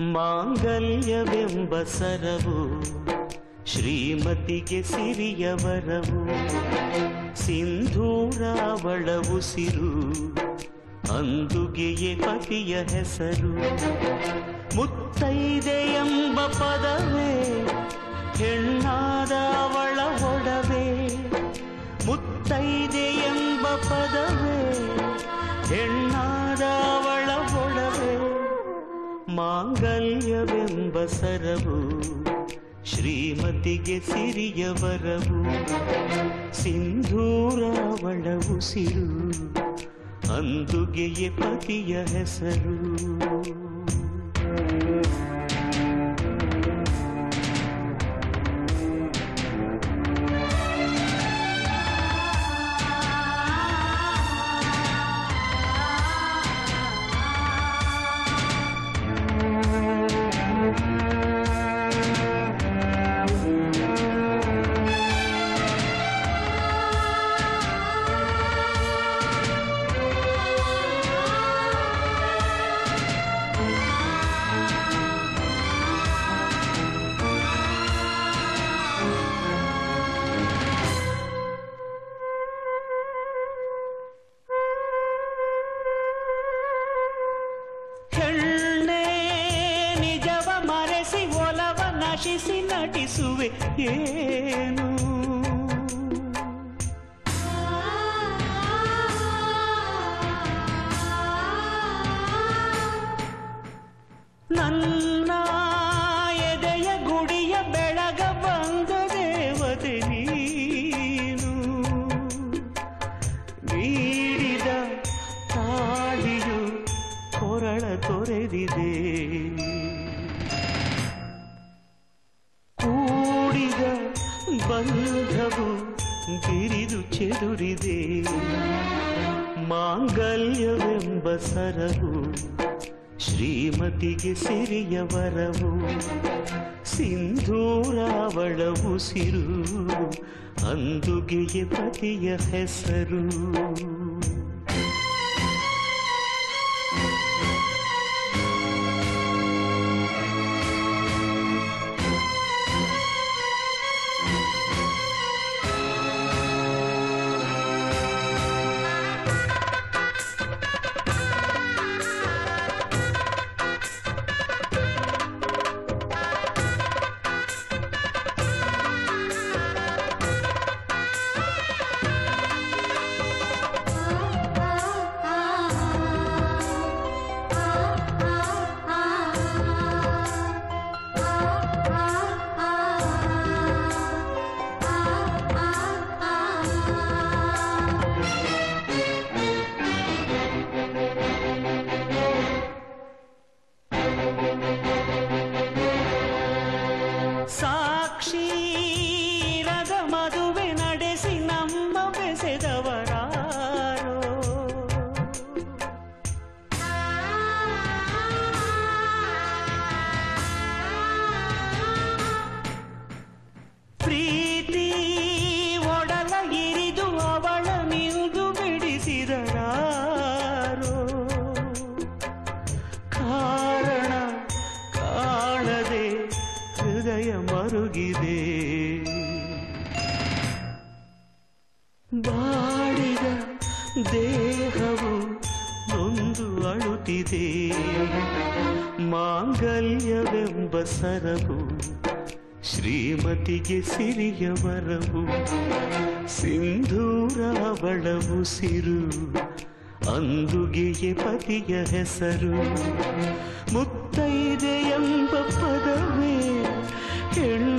ಮಾಂಗಲ್ಯವೆಂಬ ಸರವು ಶ್ರೀಮತಿಗೆ ಸಿರಿಯ ವರವು ಸಿಂಧೂರಾವಳ ಉಸಿರು ಅಂದುಗೆಯೇ ಪತಿಯ ಹೆಸರು ಮುತ್ತೈದೆ ಎಂಬ ಪದವೇ ಹೆಣ್ಣಾದ ಅವಳ ಒಡವೆ ಮುತ್ತೈದೆ ಎಂಬ ಪದವೇ ಹೆಣ್ಣಾದ ಅವಳ ಒಡವೆ ಮಾಂಗಲ್ಯವೆಂಬ ಸರವು ಶ್ರೀಮತಿಗೆ ಸಿರಿಯ ವರವು ಸಿಂಧೂರಾವಳ ಉಸಿರು ಅಂದುಗೆಯೇ ಪತಿಯ ಹೆಸರು ಹೆಣ್ಣೆ ನಿಜವ ಮರೆಸಿ ಒಲವ ನಶಿಸಿ ನಟಿಸುವೆ ಏನು ನನ್ನ ಎದೆಯ ಗುಡಿಯ ಬೆಳಗ ಬಂದ ದೇವತೆ ನೀನು ನೀಡಿದ ತಾಳಿಯು ಕೊರಳ ತೊರೆದಿದೆ ಕೂಡಿದ ಬಂಧವು ಬಿರಿದು ಚೆದುರಿದೆ ಮಾಂಗಲ್ಯವೆಂಬ ಸರವು ಶ್ರೀಮತಿಗೆ ಸಿರಿಯ ವರವು ಸಿಂಧೂರಾವಳ ಉಸಿರು ಅಂದುಗೆಯೇ ಪತಿಯ ಹೆಸರು ಸಾಕ್ಷೀರದ ಮದುವೆ ನಡೆಸಿ ನಮ್ಮ ಬೆಸೆದವರಾರೋ ಪ್ರೀತಿ ಒಡಲ ಇರಿದು ಅವಳ ನಿಂದು ಬಿಡಿಸಿದರಾರೋ ಕಾರಣ ಕಾಣದೆ ಹೃದಯ ಮರುಗಿದೆ ಬಾಡಿದ ದೇಹವು ನೊಂದು ಅಳುತ್ತಿದೆ ಮಾಂಗಲ್ಯವೆಂಬ ಸರವು ಶ್ರೀಮತಿಗೆ ಸಿರಿಯ ವರವು ಸಿಂಧೂರಾವಳ ಉಸಿರು ಅಂದುಗೆಯೇ ಪತಿಯ ಹೆಸರು ಮುತ್ತೈದೆ ಎಂಬ ಪದವೇ ಹೆಣ್ಣು